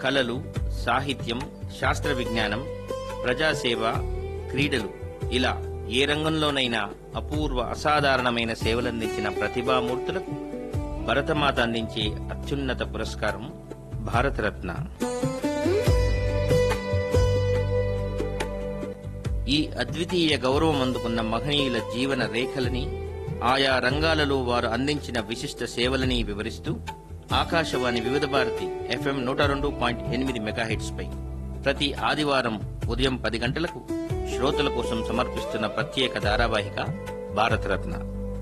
కళలు సాహిత్యం శాస్త్ర విజ్ఞానం ప్రజాసేవ క్రీడలు ఇలా ఏ రంగంలోనైనా అపూర్వ అసాధారణమైన సేవలందించిన ప్రతిభామూర్తులకు భరతమాత అందించే అత్యున్నత పురస్కారం భారతరత్న ఈ అద్వితీయ గౌరవం అందుకున్న మహనీయుల జీవన రేఖలని ఆయా రంగాలలో వారు అందించిన విశిష్ట సేవలని వివరిస్తూ ఆకాశవాణి వివిధ భారతి ఎఫ్ఎం నూట రెండు పాయింట్ ఎనిమిది మెగాహెట్స్ పై ప్రతి ఆదివారం ఉదయం పది గంటలకు శ్రోతల కోసం సమర్పిస్తున్న ప్రత్యేక ధారావాహిక భారతరత్న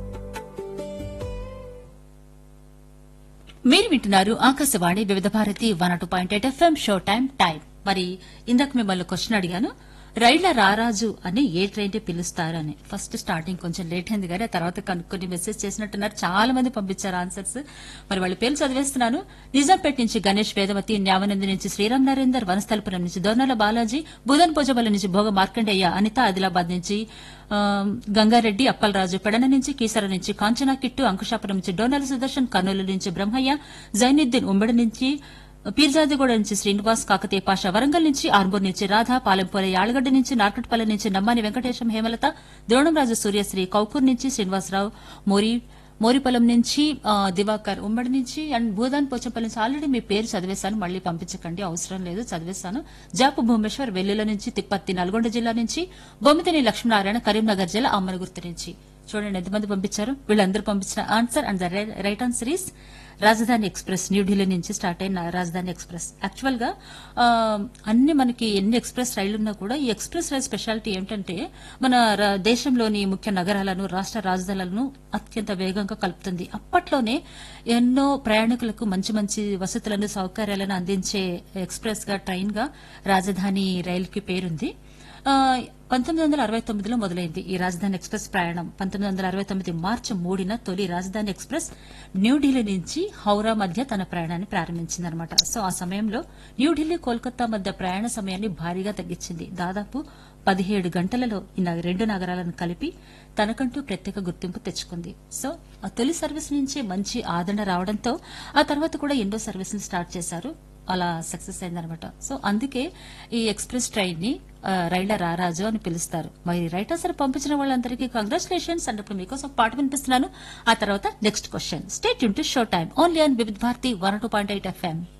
మీరు వింటున్నారు Akashvani Vividh Bharati one two point eight FM show time time మరి ఇందాక మిమ్మల్ని క్వశ్చన్ అడిగాను రైళ్ల రారాజు అని ఏ ట్రైన్ పిలుస్తారు అని ఫస్ట్ స్టార్టింగ్ కొంచెం లేట్ అయింది కానీ ఆ తర్వాత కనుక్కొని మెసేజ్ చేసినట్టున్నారు చాలా మంది పంపించారు ఆన్సర్స్ మరి వాళ్ళ పేర్లు చదివేస్తున్నాను నిజాంపేట నుంచి గణేష్ వేదవతి న్యావనంది నుంచి శ్రీరామ్ నరేందర్ వనస్థలపురం నుంచి దొర్నల బాలాజీ బుధన్ పోజబల నుంచి భోగ మార్కండేయ అనిత ఆదిలాబాద్ నుంచి ఆ, గంగారెడ్డి అప్పలరాజు పెడన నుంచి కీసర నుంచి కాంచనా కిట్టు అంకుశాపురం నుంచి డోనాల సుదర్శన్ కర్నూలు నుంచి బ్రహ్మయ్య జైనుద్దీన్ ఉమ్మడి నుంచి పీర్జాదిగూడ నుంచి శ్రీనివాస్ కాకతీయ పాషా వరంగల్ నుంచి ఆర్మూర్ నుంచి రాధ పాలెంపూర యాళగడ్డ నుంచి నార్కట్పల్లి నుంచి నమ్మాని వెంకటేశం హేమలత ద్రోణంరాజు సూర్యశ్రీ కౌకూర్ నుంచి శ్రీనివాసరావు మోరి మోరిపొలం నుంచి ఆ, దివాకర్ ఉమ్మడి నుంచి అండ్ భూదాన్ పోచంపల్లి నుంచి ఆల్రెడీ మీ పేరు చదివేశాను మళ్ళీ పంపించకండి అవసరం లేదు చదివేశాను జాపు భూమేశ్వర్ వెల్లుల నుంచి తిప్పత్తి నల్గొండ జిల్లా నుంచి బొమ్మితిని లక్ష్మీనారాయణ కరీంనగర్ జిల్లా అమ్మనగుర్తు నుంచి చూడండి ఎంతమంది పంపించారు వీళ్ళందరూ పంపించిన answer and the right answer is Rajdhani express New Delhi నుంచి స్టార్ట్ అయిన రాజధాని ఎక్స్ప్రెస్ యాక్చువల్ గా ఆ, అన్ని మనకి ఎన్ని ఎక్స్ప్రెస్ రైళ్లు ఉన్నా కూడా ఈ ఎక్స్ప్రెస్ రైల్ స్పెషాలిటీ ఏంటంటే మన ర- దేశంలోని ముఖ్య నగరాలను రాష్ట్ర రాజధానులను అత్యంత వేగంగా కలుపుతుంది అప్పట్లోనే ఎన్నో ప్రయాణికులకు మంచి మంచి వసతులను సౌకర్యాలను అందించే ఎక్స్ప్రెస్ గా ట్రైన్ గా రాజధాని రైలుకి పేరుంది ఆ, పంతొమ్మిది వందల అరవై తొమ్మిదిలో మొదలైంది ఈ రాజధాని ఎక్స్ప్రెస్ ప్రయాణం పంతొమ్మిది వందల అరవై తొమ్మిది మార్చి మూడున తొలి రాజధాని ఎక్స్ప్రెస్ న్యూఢిల్లీ నుంచి హౌరా మధ్య తన ప్రయాణాన్ని ప్రారంభించిందనమాట సో ఆ సమయంలో న్యూఢిల్లీ కోల్కతా మధ్య ప్రయాణ సమయాన్ని భారీగా తగ్గించింది దాదాపు పదిహేడు గంటలలో ఈ నగ- రెండు నగరాలను కలిపి తనకంటూ ప్రత్యేక గుర్తింపు తెచ్చుకుంది సో ఆ తొలి సర్వీస్ నుంచి మంచి ఆదరణ రావడంతో ఆ తర్వాత కూడా ఎన్నో సర్వీసులు స్టార్ట్ చేశారు అలా సక్సెస్ అయిందనమాట సో అందుకే ఈ ఎక్స్ప్రెస్ ట్రైన్ ని ఆ, రైళ్ల రారాజు అని పిలుస్తారు మరి రైట్ ఆన్సర్ పంపించిన వాళ్ళందరికీ కంగ్రాచులేషన్స్ అన్నప్పుడు మీకోసం పాట వినిపిస్తున్నాను ఆ తర్వాత నెక్స్ట్ క్వశ్చన్ స్టేట్ యూన్ to show time only on Vividh Bharati one two point eight FM